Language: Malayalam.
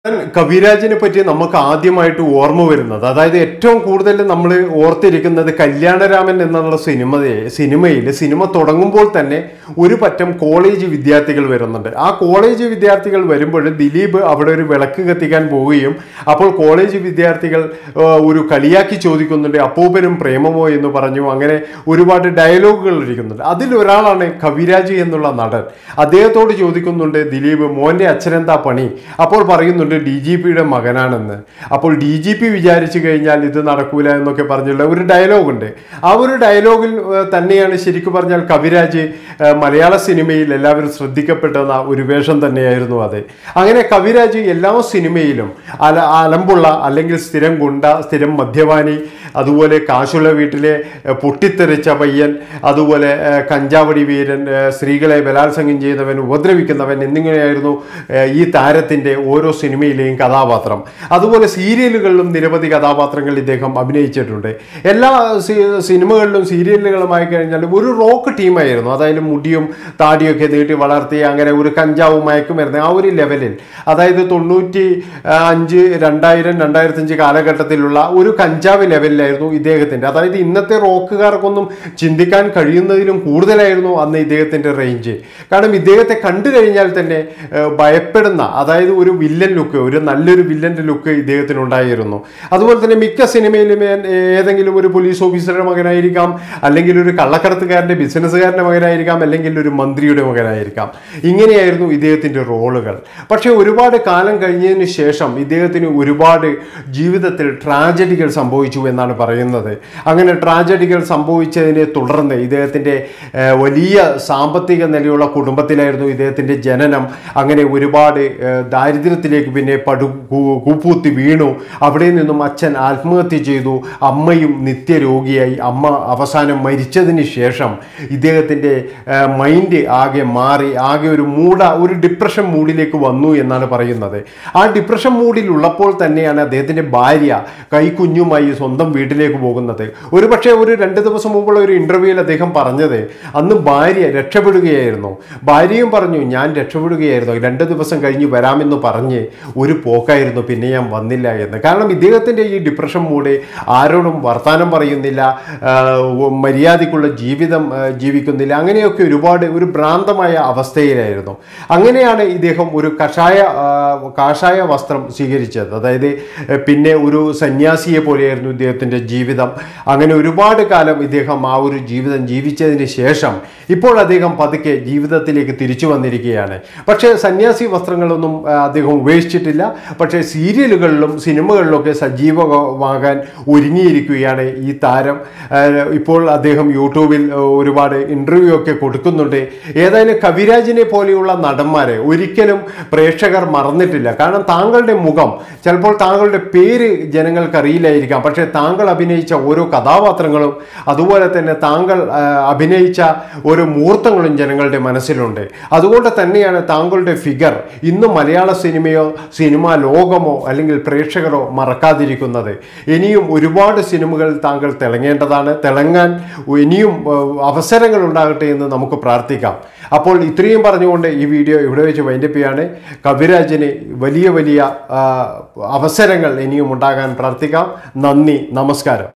കവിരാജിനെ പറ്റി നമുക്ക് ആദ്യമായിട്ട് ഓർമ്മ വരുന്നത് അതായത് ഏറ്റവും കൂടുതൽ നമ്മൾ ഓർത്തിരിക്കുന്നത് കല്യാണരാമൻ എന്നുള്ള സിനിമയെ സിനിമയിൽ സിനിമ തുടങ്ങുമ്പോൾ തന്നെ ഒരു പറ്റം കോളേജ് വിദ്യാർത്ഥികൾ വരുന്നുണ്ട് ആ കോളേജ് വിദ്യാർത്ഥികൾ വരുമ്പോൾ ദിലീപ് അവിടെ ഒരു വിളക്ക് കത്തിക്കാൻ പോവുകയും അപ്പോൾ കോളേജ് വിദ്യാർത്ഥികൾ ആ, ഒരു കളിയാക്കി ചോദിക്കുന്നുണ്ട് അപ്പൂപ്പനും പ്രേമമോ എന്ന് പറഞ്ഞു അങ്ങനെ ഒരുപാട് ഡയലോഗുകൾ ഇരിക്കുന്നുണ്ട് അതിലൊരാളാണ് കവിരാജ് എന്നുള്ള നടൻ അദ്ദേഹത്തോട് ചോദിക്കുന്നുണ്ട് ദിലീപ് മോൻ്റെ അച്ഛനെന്താ പണി അപ്പോൾ പറയുന്നുണ്ട് ഡി ജി പിയുടെ മകനാണെന്ന് അപ്പോൾ ഡി ജി പി വിചാരിച്ചു കഴിഞ്ഞാൽ ഇത് നടക്കൂല എന്നൊക്കെ പറഞ്ഞുള്ള ഒരു ഡയലോഗുണ്ട് ആ ഒരു ഡയലോഗിൽ ഏഹ്, തന്നെയാണ് ശരിക്കും പറഞ്ഞാൽ കവിരാജ് ഏഹ്, മലയാള സിനിമയിൽ എല്ലാവരും ശ്രദ്ധിക്കപ്പെടുന്ന ഒരു വേഷം തന്നെയായിരുന്നു അത് അങ്ങനെ കവിരാജ് എല്ലാ സിനിമയിലും അല അലമ്പുള്ള അല്ലെങ്കിൽ സ്ഥിരം ഗുണ്ട സ്ഥിരം മദ്യപാനി അതുപോലെ കാശുള്ള വീട്ടിലെ ഏഹ്, പൊട്ടിത്തെറിച്ച പയ്യൻ അതുപോലെ ഏഹ്, കഞ്ചാവടി വീരൻ ഏഹ്, സ്ത്രീകളെ ബലാത്സംഗം ചെയ്യുന്നവൻ ഉപദ്രവിക്കുന്നവൻ എന്നിങ്ങനെയായിരുന്നു ഏഹ്, ഈ താരത്തിൻ്റെ ഓരോ സിനിമയിലെയും കഥാപാത്രം അതുപോലെ സീരിയലുകളിലും നിരവധി കഥാപാത്രങ്ങൾ ഇദ്ദേഹം അഭിനയിച്ചിട്ടുണ്ട് എല്ലാ സി- സിനിമകളിലും സീരിയലുകളുമായി കഴിഞ്ഞാൽ ഒരു റോക്ക് ടീമായിരുന്നു അതായത് മുടിയും താടിയൊക്കെ നീട്ടി വളർത്തി അങ്ങനെ ഒരു കഞ്ചാവും മയക്കുമരുന്ന് ആ ഒരു ലെവലിൽ അതായത് തൊണ്ണൂറ്റി ആ, അഞ്ച് രണ്ടായിരം രണ്ടായിരത്തഞ്ച് കാലഘട്ടത്തിലുള്ള ഒരു കഞ്ചാവ് ലെവലിലായിരുന്നു ഇദ്ദേഹത്തിൻ്റെ അതായത് ഇന്നത്തെ റോക്കുകാർക്കൊന്നും ചിന്തിക്കാൻ കഴിയുന്നതിലും കൂടുതലായിരുന്നു അന്ന് ഇദ്ദേഹത്തിൻ്റെ റേഞ്ച് കാരണം ഇദ്ദേഹത്തെ കണ്ടു കഴിഞ്ഞാൽ തന്നെ ഏഹ്, ഭയപ്പെടുന്ന അതായത് ഒരു വില്ലൻ ലുക്ക് ഒരു നല്ലൊരു വില്ലൻ്റെ ലുക്ക് ഇദ്ദേഹത്തിന് ഉണ്ടായിരുന്നു അതുപോലെ തന്നെ മിക്ക സിനിമയിലും ഏ- ഏതെങ്കിലും ഒരു പോലീസ് ഓഫീസറുടെ മകനായിരിക്കാം അല്ലെങ്കിൽ ഒരു കള്ളക്കടത്തുകാരൻ്റെ ബിസിനസ്സുകാരൻ്റെ മകനായിരിക്കാം അല്ലെങ്കിൽ ഒരു മന്ത്രിയുടെ മകനായിരിക്കാം ഇങ്ങനെയായിരുന്നു ഇദ്ദേഹത്തിൻ്റെ റോളുകൾ പക്ഷേ ഒരുപാട് കാലം കഴിഞ്ഞതിന് ശേഷം ഇദ്ദേഹത്തിന് ഒരുപാട് ജീവിതത്തിൽ ട്രാജഡികൾ സംഭവിച്ചു എന്നാണ് പറയുന്നത് അങ്ങനെ ട്രാജഡികൾ സംഭവിച്ചതിനെ തുടർന്ന് ഇദ്ദേഹത്തിൻ്റെ ഏഹ്, വലിയ സാമ്പത്തിക നിലയുള്ള കുടുംബത്തിലായിരുന്നു ഇദ്ദേഹത്തിൻ്റെ ജനനം അങ്ങനെ ഒരുപാട് ഏഹ്, ദാരിദ്ര്യത്തിലേക്ക് പിന്നെ പടു കൂ- കൂപ്പൂത്തി വീണു അവിടെ നിന്നും അച്ഛൻ ആത്മഹത്യ ചെയ്തു അമ്മയും നിത്യരോഗിയായി അമ്മ അവസാനം മരിച്ചതിന് ശേഷം ഇദ്ദേഹത്തിൻ്റെ ഏഹ്, മൈൻഡ് ആകെ മാറി ആകെ ഒരു മൂട ഒരു ഡിപ്രഷൻ മൂഡിലേക്ക് വന്നു എന്നാണ് പറയുന്നത് ആ ഡിപ്രഷൻ മൂഡിലുള്ളപ്പോൾ തന്നെയാണ് അദ്ദേഹത്തിൻ്റെ ഭാര്യ കൈക്കുഞ്ഞുമായി സ്വന്തം വീട്ടിലേക്ക് പോകുന്നത് ഒരു പക്ഷേ ഒരു രണ്ട് ദിവസം മുമ്പുള്ള ഒരു ഇൻ്റർവ്യൂവിൽ അദ്ദേഹം പറഞ്ഞത് അന്ന് ഭാര്യ രക്ഷപ്പെടുകയായിരുന്നു ഭാര്യയും പറഞ്ഞു ഞാൻ രക്ഷപ്പെടുകയായിരുന്നു രണ്ട് ദിവസം കഴിഞ്ഞ് വരാമെന്ന് പറഞ്ഞ് ഒരു പോക്കായിരുന്നു പിന്നെ ഞാൻ വന്നില്ല എന്ന് കാരണം ഇദ്ദേഹത്തിൻ്റെ ഈ ഡിപ്രഷൻ മൂഡ് ആരോടും വർത്തമാനം പറയുന്നില്ല ആ, മര്യാദയ്ക്കുള്ള ജീവിതം ആ, ജീവിക്കുന്നില്ല അങ്ങനെയൊക്കെ ഒരുപാട് ഒരു ഭ്രാന്തമായ അവസ്ഥയിലായിരുന്നു അങ്ങനെയാണ് ഇദ്ദേഹം ഒരു കഷായ ആ, കാഷായ വസ്ത്രം സ്വീകരിച്ചത് അതായത് ഏ, പിന്നെ ഒരു സന്യാസിയെ പോലെയായിരുന്നു ഇദ്ദേഹത്തിൻ്റെ ജീവിതം അങ്ങനെ ഒരുപാട് കാലം ഇദ്ദേഹം ആ ഒരു ജീവിതം ജീവിച്ചതിന് ശേഷം ഇപ്പോൾ അദ്ദേഹം പതുക്കെ ജീവിതത്തിലേക്ക് തിരിച്ചു വന്നിരിക്കുകയാണ് പക്ഷേ സന്യാസി വസ്ത്രങ്ങളൊന്നും ആ, അദ്ദേഹം ഉപേക്ഷിച്ചിട്ടില്ല പക്ഷേ സീരിയലുകളിലും സിനിമകളിലൊക്കെ സജീവമാകാൻ ഒരുങ്ങിയിരിക്കുകയാണ് ഈ താരം ആ, ഇപ്പോൾ അദ്ദേഹം യൂട്യൂബിൽ ആ, ഒരുപാട് ഇൻ്റർവ്യൂ ഒക്കെ കൊടുക്കുന്നുണ്ട് ഏതായാലും കവിരാജിനെ പോലെയുള്ള നടന്മാരെ ഒരിക്കലും പ്രേക്ഷകർ മറന്നിട്ടില്ല കാരണം താങ്കളുടെ മുഖം ചിലപ്പോൾ താങ്കളുടെ പേര് ജനങ്ങൾക്ക് അറിയില്ലായിരിക്കാം പക്ഷേ താങ്കൾ അഭിനയിച്ച ഓരോ കഥാപാത്രങ്ങളും അതുപോലെ തന്നെ താങ്കൾ ആ, അഭിനയിച്ച ഓരോ മുഹൂർത്തങ്ങളും ജനങ്ങളുടെ മനസ്സിലുണ്ട് അതുകൊണ്ട് തന്നെയാണ് താങ്കളുടെ ഫിഗർ ഇന്നും മലയാള സിനിമയോ സിനിമാ ലോകമോ അല്ലെങ്കിൽ പ്രേക്ഷകരോ മറക്കാതിരിക്കുന്നത് ഇനിയും ഒരുപാട് സിനിമകൾ താങ്കൾ തിളങ്ങേണ്ടതാണ് തിളങ്ങാൻ ഇനിയും ആ, അവസരങ്ങൾ ഉണ്ടാകട്ടെ എന്ന് നമുക്ക് പ്രാർത്ഥിക്കാം അപ്പോൾ ഇത്രയും പറഞ്ഞുകൊണ്ട് ഈ വീഡിയോ ഇവിടെ വെച്ച് വൈൻഡപ്പ് ചെയ്യാണ് കവിരാജിന് വലിയ വലിയ ആ, അവസരങ്ങൾ ഇനിയും ഉണ്ടാകാൻ പ്രാർത്ഥിക്കാം നന്ദി നമസ്കാരം